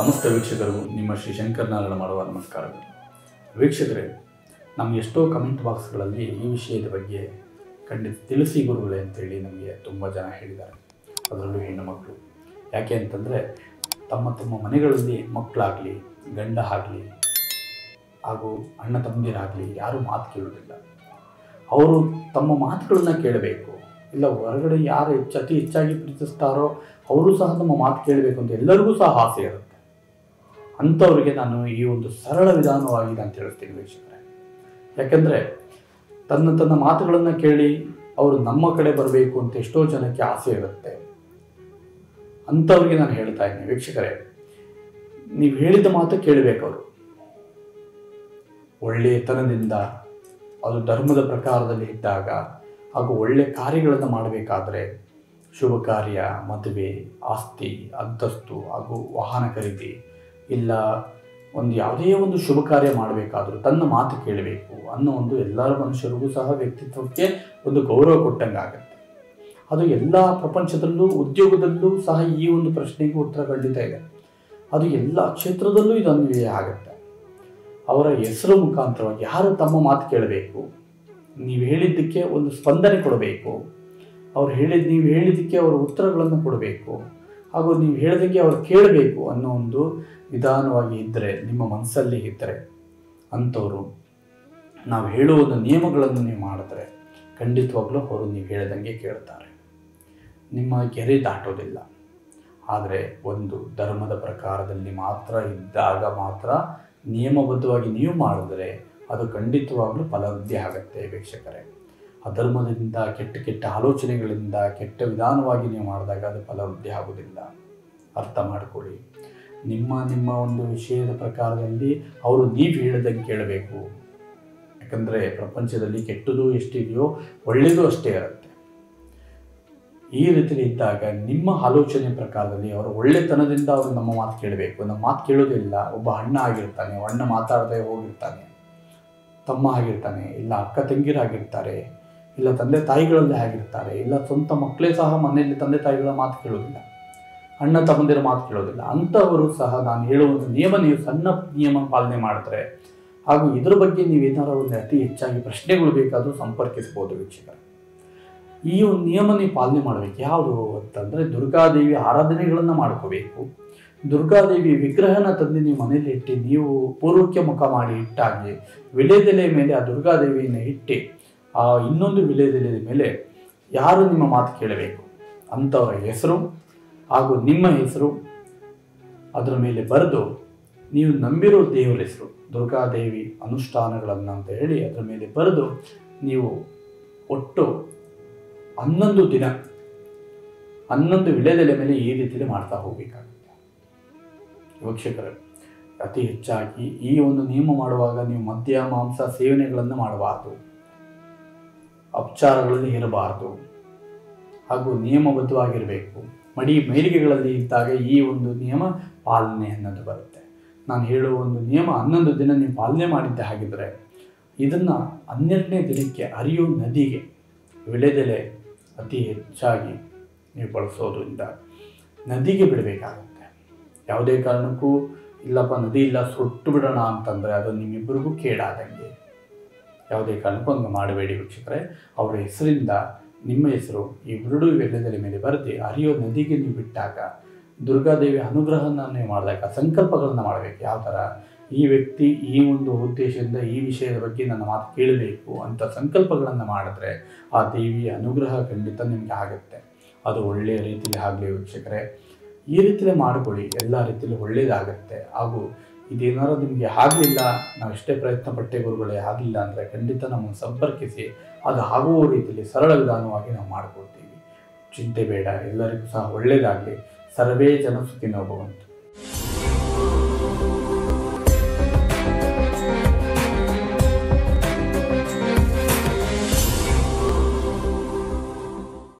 ಸಮಸ್ತ ವೀಕ್ಷಕರಿಗೂ ನಿಮ್ಮ ಶ್ರೀ ಶಂಕರನಾರಾಯಣ ಮಾಡುವ ನಮಸ್ಕಾರಗಳು ವೀಕ್ಷಕರೇ ನಮ್ಗೆ ಎಷ್ಟೋ ಕಮೆಂಟ್ ಬಾಕ್ಸ್ಗಳಲ್ಲಿ ಈ ವಿಷಯದ ಬಗ್ಗೆ ಖಂಡಿತ ತಿಳಿಸಿ ಗುರುಗಳೇ ಅಂತೇಳಿ ನಮಗೆ ತುಂಬ ಜನ ಹೇಳಿದ್ದಾರೆ ಅದರಲ್ಲೂ ಹೆಣ್ಣು ಮಕ್ಕಳು ಯಾಕೆ ಅಂತಂದರೆ ತಮ್ಮ ತಮ್ಮ ಮನೆಗಳಲ್ಲಿ ಮಕ್ಕಳಾಗಲಿ ಗಂಡ ಆಗಲಿ ಹಾಗೂ ಅಣ್ಣ ತಮ್ಮಂದಿರಾಗಲಿ ಯಾರೂ ಮಾತು ಕೇಳೋದಿಲ್ಲ ಅವರು ತಮ್ಮ ಮಾತುಗಳನ್ನ ಕೇಳಬೇಕು ಇಲ್ಲ ಹೊರಗಡೆ ಯಾರು ಹೆಚ್ಚು ಅತಿ ಹೆಚ್ಚಾಗಿ ಪ್ರೀತಿಸ್ತಾರೋ ಅವರು ಸಹ ನಮ್ಮ ಮಾತು ಕೇಳಬೇಕು ಅಂತ ಎಲ್ಲರಿಗೂ ಸಹ ಆಸೆ ಇರುತ್ತೆ ಅಂಥವ್ರಿಗೆ ನಾನು ಈ ಒಂದು ಸರಳ ವಿಧಾನವಾಗಿ ನಾನು ತಿಳಿಸ್ತೀನಿ ವೀಕ್ಷಕರೇ ಯಾಕಂದರೆ ತನ್ನ ತನ್ನ ಮಾತುಗಳನ್ನು ಕೇಳಿ ಅವರು ನಮ್ಮ ಕಡೆ ಬರಬೇಕು ಅಂತ ಎಷ್ಟೋ ಜನಕ್ಕೆ ಆಸೆ ಇರುತ್ತೆ ಅಂಥವ್ರಿಗೆ ನಾನು ಹೇಳ್ತಾ ಇದ್ದೀನಿ ವೀಕ್ಷಕರೇ ನೀವು ಹೇಳಿದ ಮಾತು ಕೇಳಬೇಕು ಅವರು ಒಳ್ಳೆಯತನದಿಂದ ಅದು ಧರ್ಮದ ಪ್ರಕಾರದಲ್ಲಿ ಇದ್ದಾಗ ಹಾಗೂ ಒಳ್ಳೆಯ ಕಾರ್ಯಗಳನ್ನು ಮಾಡಬೇಕಾದ್ರೆ ಶುಭ ಕಾರ್ಯ ಮದುವೆ ಆಸ್ತಿ ಅಂತಸ್ತು ಹಾಗೂ ವಾಹನ ಖರೀದಿ ಇಲ್ಲ ಒಂದು ಯಾವುದೇ ಒಂದು ಶುಭ ಕಾರ್ಯ ಮಾಡಬೇಕಾದ್ರೂ ತನ್ನ ಮಾತು ಕೇಳಬೇಕು ಅನ್ನೋ ಒಂದು ಎಲ್ಲರ ಮನುಷ್ಯರಿಗೂ ಸಹ ವ್ಯಕ್ತಿತ್ವಕ್ಕೆ ಒಂದು ಗೌರವ ಕೊಟ್ಟಂಗಾಗತ್ತೆ ಅದು ಎಲ್ಲ ಪ್ರಪಂಚದಲ್ಲೂ ಉದ್ಯೋಗದಲ್ಲೂ ಸಹ ಈ ಒಂದು ಪ್ರಶ್ನೆಗೆ ಉತ್ತರ ಖಂಡಿತ ಇದೆ ಅದು ಎಲ್ಲ ಕ್ಷೇತ್ರದಲ್ಲೂ ಇದು ಅನ್ವಯ ಆಗುತ್ತೆ ಅವರ ಹೆಸರು ಮುಖಾಂತರವಾಗಿ ಯಾರು ತಮ್ಮ ಮಾತು ಕೇಳಬೇಕು ನೀವು ಹೇಳಿದ್ದಕ್ಕೆ ಒಂದು ಸ್ಪಂದನೆ ಕೊಡಬೇಕು ಅವ್ರು ಹೇಳಿದ ನೀವು ಹೇಳಿದ್ದಕ್ಕೆ ಅವರ ಉತ್ತರಗಳನ್ನು ಕೊಡಬೇಕು ಹಾಗೂ ನೀವು ಹೇಳಿದಂಗೆ ಅವ್ರು ಕೇಳಬೇಕು ಅನ್ನೋ ಒಂದು ವಿಧಾನವಾಗಿ ಇದ್ದರೆ ನಿಮ್ಮ ಮನಸ್ಸಲ್ಲಿ ಇದ್ದರೆ ಅಂಥವರು ನಾವು ಹೇಳುವ ಒಂದು ನಿಯಮಗಳನ್ನು ನೀವು ಮಾಡಿದ್ರೆ ಖಂಡಿತವಾಗ್ಲೂ ಅವರು ನೀವು ಹೇಳಿದಂಗೆ ಕೇಳ್ತಾರೆ ನಿಮ್ಮ ಗೆರೆ ದಾಟೋದಿಲ್ಲ ಆದರೆ ಒಂದು ಧರ್ಮದ ಪ್ರಕಾರದಲ್ಲಿ ಮಾತ್ರ ಇದ್ದಾಗ ಮಾತ್ರ ನಿಯಮಬದ್ಧವಾಗಿ ನೀವು ಮಾಡಿದ್ರೆ ಅದು ಖಂಡಿತವಾಗ್ಲೂ ಫಲವೃದ್ಧಿ ಆಗುತ್ತೆ ವೀಕ್ಷಕರೇ ಅಧರ್ಮದಿಂದ ಕೆಟ್ಟ ಕೆಟ್ಟ ಆಲೋಚನೆಗಳಿಂದ ಕೆಟ್ಟ ವಿಧಾನವಾಗಿ ನೀವು ಮಾಡಿದಾಗ ಅದು ಫಲವೃದ್ಧಿ ಆಗೋದಿಲ್ಲ ಅರ್ಥ ಮಾಡ್ಕೊಳ್ಳಿ ನಿಮ್ಮ ನಿಮ್ಮ ಒಂದು ವಿಷಯದ ಪ್ರಕಾರದಲ್ಲಿ ಅವರು ನೀವು ಹೇಳಿದಂಗೆ ಕೇಳಬೇಕು ಯಾಕಂದರೆ ಪ್ರಪಂಚದಲ್ಲಿ ಕೆಟ್ಟದು ಎಷ್ಟಿದೆಯೋ ಒಳ್ಳೆಯದು ಅಷ್ಟೇ ಇರುತ್ತೆ ಈ ರೀತಿಯಲ್ಲಿ ಇದ್ದಾಗ ನಿಮ್ಮ ಆಲೋಚನೆ ಪ್ರಕಾರದಲ್ಲಿ ಅವರು ಒಳ್ಳೆತನದಿಂದ ಅವರು ನಮ್ಮ ಮಾತು ಕೇಳಬೇಕು ನಮ್ಮ ಮಾತು ಕೇಳೋದಿಲ್ಲ ಒಬ್ಬ ಅಣ್ಣ ಆಗಿರ್ತಾನೆ ಅಣ್ಣ ಮಾತಾಡದೆ ಹೋಗಿರ್ತಾನೆ ತಮ್ಮ ಆಗಿರ್ತಾನೆ ಇಲ್ಲ ಅಕ್ಕ ತಂಗಿರಾಗಿರ್ತಾರೆ ಇಲ್ಲ ತಂದೆ ತಾಯಿಗಳಲ್ಲಿ ಆಗಿರ್ತಾರೆ ಇಲ್ಲ ಸ್ವಂತ ಮಕ್ಕಳೇ ಸಹ ಮನೆಯಲ್ಲಿ ತಂದೆ ತಾಯಿಗಳ ಮಾತು ಕೇಳೋದಿಲ್ಲ ಅಣ್ಣ ತಮ್ಮಂದಿರ ಮಾತು ಕೇಳೋದಿಲ್ಲ ಅಂಥವರು ಸಹ ನಾನು ಹೇಳುವ ಒಂದು ನಿಯಮ ನೀವು ಸಣ್ಣ ನಿಯಮ ಪಾಲನೆ ಮಾಡಿದ್ರೆ ಹಾಗೂ ಇದ್ರ ಬಗ್ಗೆ ನೀವು ಏನಾರು ಒಂದು ಅತಿ ಹೆಚ್ಚಾಗಿ ಪ್ರಶ್ನೆಗಳು ಬೇಕಾದರೂ ಸಂಪರ್ಕಿಸ್ಬೋದು ವೀಕ್ಷಕರು ಈ ಒಂದು ನಿಯಮ ನೀವು ಪಾಲನೆ ಮಾಡಬೇಕು ಯಾವುದು ಅಂತಂದರೆ ದುರ್ಗಾದೇವಿ ಆರಾಧನೆಗಳನ್ನು ಮಾಡ್ಕೋಬೇಕು ದುರ್ಗಾದೇವಿ ವಿಗ್ರಹನ ತಂದು ನೀವು ಮನೇಲಿ ಇಟ್ಟು ನೀವು ಪೂರ್ವಕ್ಕೆ ಮುಖ ಮಾಡಿ ಇಟ್ಟಾಗಿ ವಿಳೆದೆಲೆ ಮೇಲೆ ಆ ದುರ್ಗಾದೇವಿಯನ್ನು ಇಟ್ಟು ಆ ಇನ್ನೊಂದು ವಿಳೆದೆಲೆ ಮೇಲೆ ಯಾರು ನಿಮ್ಮ ಮಾತು ಕೇಳಬೇಕು ಅಂಥವರ ಹೆಸರು ಹಾಗೂ ನಿಮ್ಮ ಹೆಸರು ಅದರ ಮೇಲೆ ಬರೆದು ನೀವು ನಂಬಿರೋ ದೇವರ ಹೆಸರು ದುರ್ಗಾದೇವಿ ಅನುಷ್ಠಾನಗಳನ್ನು ಅಂತ ಹೇಳಿ ಅದರ ಮೇಲೆ ಬರೆದು ನೀವು ಒಟ್ಟು ಹನ್ನೊಂದು ದಿನ ಹನ್ನೊಂದು ವಿಳೆದೆಲೆ ಮೇಲೆ ಈ ರೀತಿಯಲ್ಲಿ ಮಾಡ್ತಾ ಹೋಗಬೇಕಾಗುತ್ತೆ ವೀಕ್ಷಕರು ಅತಿ ಹೆಚ್ಚಾಗಿ ಈ ಒಂದು ನಿಯಮ ಮಾಡುವಾಗ ನೀವು ಮದ್ಯ ಮಾಂಸ ಸೇವನೆಗಳನ್ನು ಮಾಡಬಾರ್ದು ಅಪಚಾರಗಳಲ್ಲಿ ಇರಬಾರ್ದು ಹಾಗೂ ನಿಯಮಬದ್ಧವಾಗಿರಬೇಕು ಮಡಿ ಮೇಲಿಗೆಗಳಲ್ಲಿ ಇದ್ದಾಗ ಈ ಒಂದು ನಿಯಮ ಪಾಲನೆ ಅನ್ನೋದು ಬರುತ್ತೆ ನಾನು ಹೇಳುವ ಒಂದು ನಿಯಮ ಹನ್ನೊಂದು ದಿನ ನೀವು ಪಾಲನೆ ಮಾಡಿದ್ದೆ ಹಾಗಿದ್ರೆ ಇದನ್ನು ಹನ್ನೆರಡನೇ ದಿನಕ್ಕೆ ಹರಿಯೋ ನದಿಗೆ ವಿಳೆದೆಲೆ ಅತಿ ಹೆಚ್ಚಾಗಿ ನೀವು ಬಳಸೋದ್ರಿಂದ ನದಿಗೆ ಬಿಡಬೇಕಾಗುತ್ತೆ ಯಾವುದೇ ಕಾರಣಕ್ಕೂ ಇಲ್ಲಪ್ಪ ನದಿ ಇಲ್ಲ ಸುಟ್ಟು ಬಿಡೋಣ ಅಂತಂದರೆ ಅದು ನಿಮ್ಮಿಬ್ಬರಿಗೂ ಕೇಡಾದಂಗೆ ಯಾವುದೇ ಕಾರಣಕ್ಕೂ ಹಂಗೆ ಮಾಡಬೇಡಿ ವೀಕ್ಷಕರೇ ಅವರ ಹೆಸರಿಂದ ನಿಮ್ಮ ಹೆಸರು ಈ ಬಿರುಡು ವೆಲ್ಲದಲ್ಲಿ ಮೇಲೆ ಬರೆದು ಹರಿಯೋ ನದಿಗೆ ನೀವು ಬಿಟ್ಟಾಗ ದುರ್ಗಾದೇವಿ ಅನುಗ್ರಹನ ನೀವು ಮಾಡಿದಾಗ ಸಂಕಲ್ಪಗಳನ್ನು ಮಾಡಬೇಕು ಯಾವ ಥರ ಈ ವ್ಯಕ್ತಿ ಈ ಒಂದು ಉದ್ದೇಶದಿಂದ ಈ ವಿಷಯದ ಬಗ್ಗೆ ನನ್ನ ಮಾತು ಕೇಳಬೇಕು ಅಂತ ಸಂಕಲ್ಪಗಳನ್ನು ಮಾಡಿದ್ರೆ ಆ ದೇವಿಯ ಅನುಗ್ರಹ ಖಂಡಿತ ನಿಮಗೆ ಆಗುತ್ತೆ ಅದು ಒಳ್ಳೆಯ ರೀತಿಯಲ್ಲಿ ಆಗಲಿ ವೀಕ್ಷಕರೇ ಈ ರೀತಿಯಲ್ಲೇ ಮಾಡ್ಕೊಳ್ಳಿ ಎಲ್ಲ ರೀತಿಯಲ್ಲಿ ಒಳ್ಳೆಯದಾಗುತ್ತೆ ಹಾಗೂ ಇದೇನಾದ್ರು ನಿಮಗೆ ಆಗಲಿಲ್ಲ ನಾವು ಎಷ್ಟೇ ಪ್ರಯತ್ನ ಪಟ್ಟೆ ಗುರುಗಳೇ ಆಗಲಿಲ್ಲ ಅಂದರೆ ಖಂಡಿತ ನಮ್ಮನ್ನು ಸಂಪರ್ಕಿಸಿ ಅದು ಆಗುವ ರೀತಿಯಲ್ಲಿ ಸರಳ ವಿಧಾನವಾಗಿ ನಾವು ಮಾಡ್ಕೊಳ್ತೀವಿ ಚಿಂತೆ ಬೇಡ ಎಲ್ಲರಿಗೂ ಸಹ ಒಳ್ಳೆಯದಾಗಲಿ ಸರ್ವೇ ಜನ ಸುಖಿನೋ ಭವಂತು